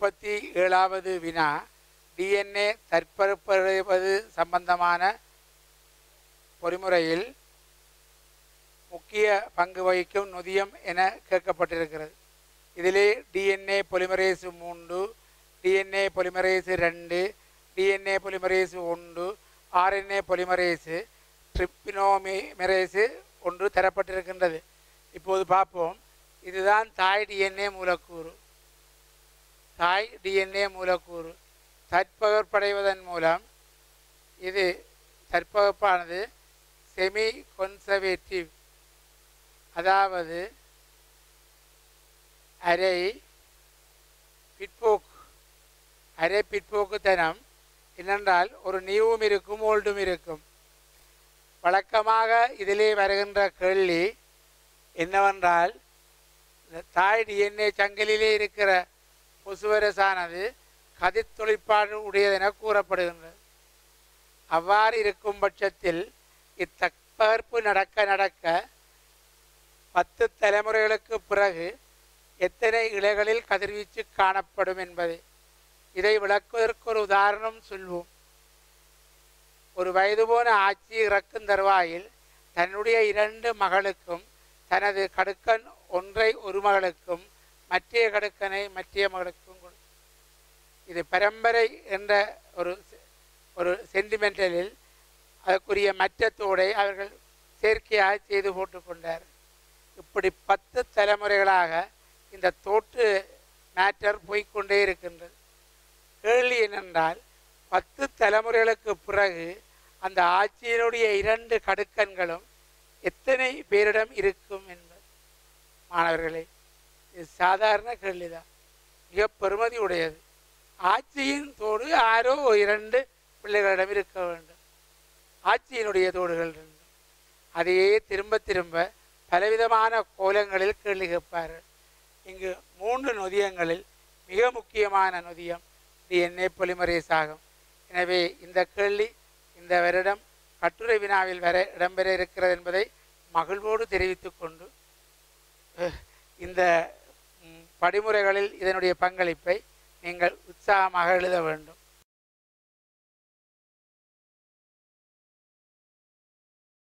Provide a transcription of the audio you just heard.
முப்பத்தி ஏழாவது வினா டிஎன்ஏ தற்பரப்படுவது சம்பந்தமான பொறிமுறையில் முக்கிய பங்கு வகிக்கும் நொதியம் என கேட்கப்பட்டிருக்கிறது இதிலே டிஎன்ஏ பொலிமரேசு மூன்று டிஎன்ஏ பொலிமரேசு ரெண்டு டிஎன்ஏ பொலிமரேசு ஒன்று ஆர்என்ஏ பொலிமரேசு ட்ரிப்பினோமிமரேசு ஒன்று தரப்பட்டிருக்கின்றது இப்போது பார்ப்போம் இதுதான் தாய் டிஎன்ஏ மூலக்கூறு தாய் டிஎன்ஏ மூலக்கூறு தற்பகற்படைவதன் மூலம் இது தற்பகப்பானது செமி கொன்சர்வேட்டிவ் அதாவது அரை பிற்போக்கு அரை பிற்போக்குத்தனம் என்னென்றால் ஒரு நியூவும் இருக்கும் ஓல்டும் இருக்கும் வழக்கமாக இதிலே வருகின்ற கேள்வி என்னவென்றால் இந்த தாய் டிஎன்ஏ சங்கிலிலே இருக்கிற பொசுவரசானது கதிர் தொழிற்பாடு உடையதென கூறப்படுகின்றது அவ்வாறு இருக்கும் பட்சத்தில் இத்தற்பகர்ப்பு நடக்க நடக்க பத்து தலைமுறைகளுக்கு பிறகு எத்தனை இலைகளில் கதிர்வீச்சு காணப்படும் என்பது இதை விளக்குவதற்கு ஒரு உதாரணம் சொல்வோம் ஒரு வயது போன ஆட்சி இறக்கும் தருவாயில் தன்னுடைய இரண்டு மகளுக்கும் தனது கடுக்கன் ஒன்றை ஒரு மகளுக்கும் மற்றைய கடுக்கனை மற்றைய மகளுக்கும் கொடு இது பரம்பரை என்ற ஒரு செ- ஒரு சென்டிமெண்டலில் அதற்குரிய மற்ற தோடை அவர்கள் செயற்கையாக செய்து போட்டுக்கொண்டார் இப்படி பத்து தலைமுறைகளாக இந்த தோற்று மேட்டர் போய்க்கொண்டே இருக்கின்றது கேள்வி என்னென்றால் பத்து தலைமுறைகளுக்கு பிறகு அந்த ஆட்சியினுடைய இரண்டு கடுக்கன்களும் எத்தனை பேரிடம் இருக்கும் என்பது மாணவர்களே இது சாதாரண கேள்விதான் மிக பெருமதி உடையது ஆட்சியின் தோடு ஆரோ இரண்டு பிள்ளைகளிடம் இருக்க வேண்டும் ஆட்சியினுடைய தோடுகள் ரெண்டு அதையே திரும்ப திரும்ப பலவிதமான கோலங்களில் கேள்வி கேட்பார்கள் இங்கு மூன்று நொதியங்களில் மிக முக்கியமான நொதியம் டிஎன்ஏ பொலிமரேஸ் ஆகும் எனவே இந்த கேள்வி இந்த வருடம் கட்டுரை வினாவில் வர இடம்பெற இருக்கிறது என்பதை மகிழ்வோடு தெரிவித்துக் கொண்டு அஹ், இந்த ம், படிமுறைகளில் இதனுடைய பங்களிப்பை நீங்கள் உற்சாகமாக எழுத வேண்டும்